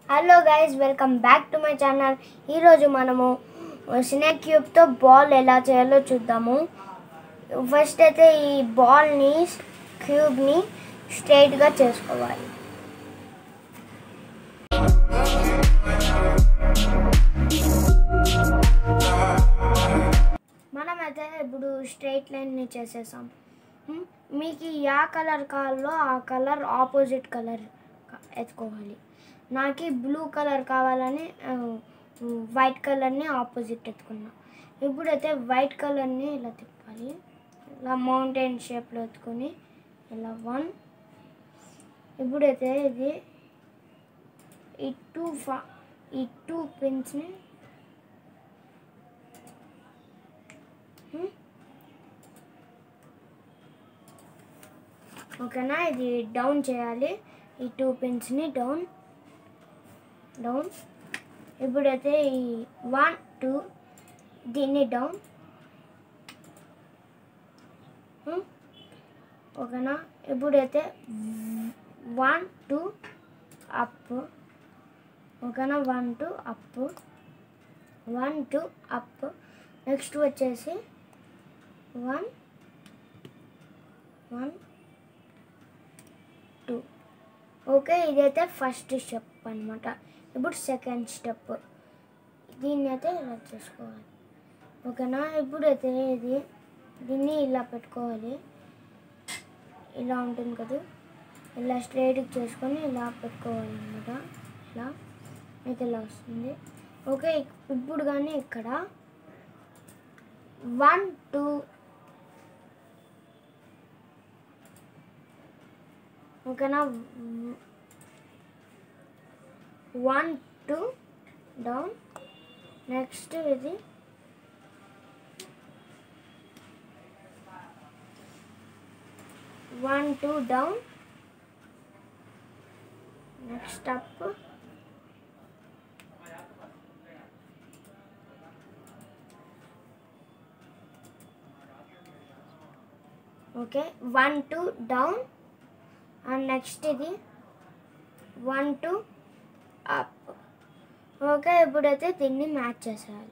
Hello guys welcome back to my channel ఈరోజు మనము snake క్యూబ్తో ball ఎలా చేయాలో చూద్దాము ఫస్ట్ అయితే ఈ బాల్ని క్యూబ్ని స్ట్రైట్గా చేసుకోవాలి మనమైతే ఇప్పుడు స్ట్రైట్ లైన్ని చేసేసాం హ్మ్? మీకు యా కలర్ కావాలో ఆ కలర్ ఆపోజిట్ కలర్ ఎత్తుకోవాలి నాకు బ్లూ కలర్ కావాలని ఆ, వైట్ కలర్ని ఆపోజిట్ ఎత్తుకున్నా ఇప్పుడైతే వైట్ కలర్ని ఇలా తిప్పాలి ఇలా మౌంటైన్ షేప్లో ఎత్తుకొని ఇలా వన్ ఇప్పుడైతే ఇది ఈ టూ ఫా ఈ టూ పిన్స్ని ఓకేనా ఇది డౌన్ చేయాలి ఈ టూ పిన్స్ని డౌన్ డౌన్ ఇప్పుడైతే ఈ వన్ టూ దీన్ని డౌన్ హ్మ్? ఓకేనా ఇప్పుడైతే వన్ టూ అప్ ఓకేనా one two up one two up next వచ్చేసి వన్ వన్ టూ ఓకే ఇదైతే ఫస్ట్ స్టెప్ అనమాట ఇప్పుడు సెకండ్ స్టెప్ దీన్ని అయితే ఇలా చేసుకోవాలి ఓకేనా ఇప్పుడైతే ఇది దీన్ని ఇలా పెట్టుకోవాలి ఇలా ఉంటుంది కదా ఇలా స్ట్రైట్గా చేసుకొని ఇలా పెట్టుకోవాలి అనమాట ఇలా అయితే ఇలా వస్తుంది ఓకే ఇప్పుడు కానీ ఇక్కడ వన్ టూ ఓకేనా వన్ టూ డౌన్ నెక్స్ట్ ఇది one two down next up okay one two down and next ఇది వన్ టూ అప్ ఓకే ఇప్పుడైతే దీన్ని మ్యాచ్ చేసేయాలి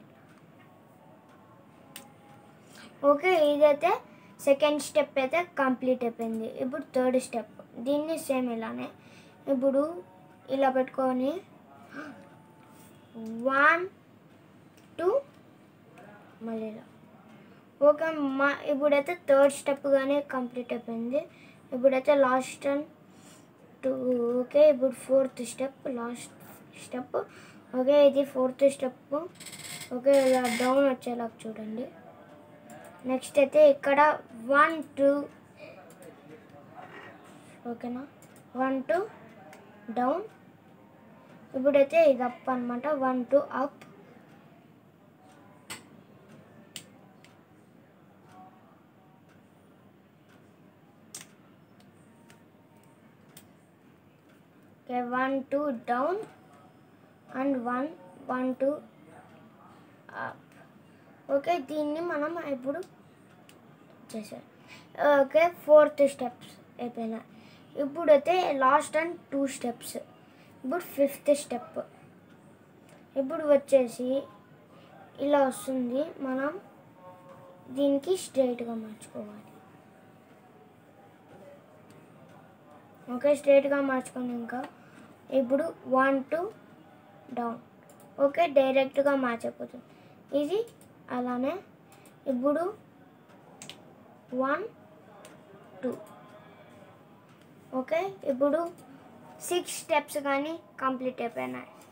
ఓకే ఇదైతే సెకండ్ స్టెప్ అయితే కంప్లీట్ అయిపోయింది ఇప్పుడు థర్డ్ స్టెప్ దీన్ని సేమ్ ఇలానే ఇప్పుడు ఇలా పెట్టుకొని వన్ టూ మళ్ళీ ఇలా ఓకే మా ఇప్పుడైతే థర్డ్ స్టెప్ కానీ కంప్లీట్ అయిపోయింది ఇప్పుడైతే లాస్ట్ అండ్ టూ ఓకే ఇప్పుడు fourth step last step okay ఇది ఫోర్త్ స్టెప్ ఓకే ఇలా డౌన్ వచ్చేలాగా చూడండి నెక్స్ట్ అయితే ఇక్కడ వన్ టూ ఓకేనా వన్ టూ డౌన్ ఇప్పుడైతే ఇది అప్ అనమాట one two up okay one two down and one one two up okay దీన్ని మనం ఇప్పుడు చేసాం ఓకే ఫోర్త్ స్టెప్స్ అయిపోయినాయి ఇప్పుడైతే లాస్ట్ అండ్ టూ స్టెప్స్ ఇప్పుడు ఫిఫ్త్ స్టెప్ ఇప్పుడు వచ్చేసి ఇలా వస్తుంది మనం దీనికి స్ట్రైట్గా మార్చుకోవాలి ఓకే స్ట్రైట్గా మార్చుకొని ఇంకా ఇప్పుడు వన్ టూ డౌన్ ఓకే డైరెక్ట్గా మ్యాచ్ అయిపోతుంది ఇది అలానే ఇప్పుడు వన్ టూ ఓకే ఇప్పుడు సిక్స్ స్టెప్స్ కానీ కంప్లీట్ అయిపోయినాయి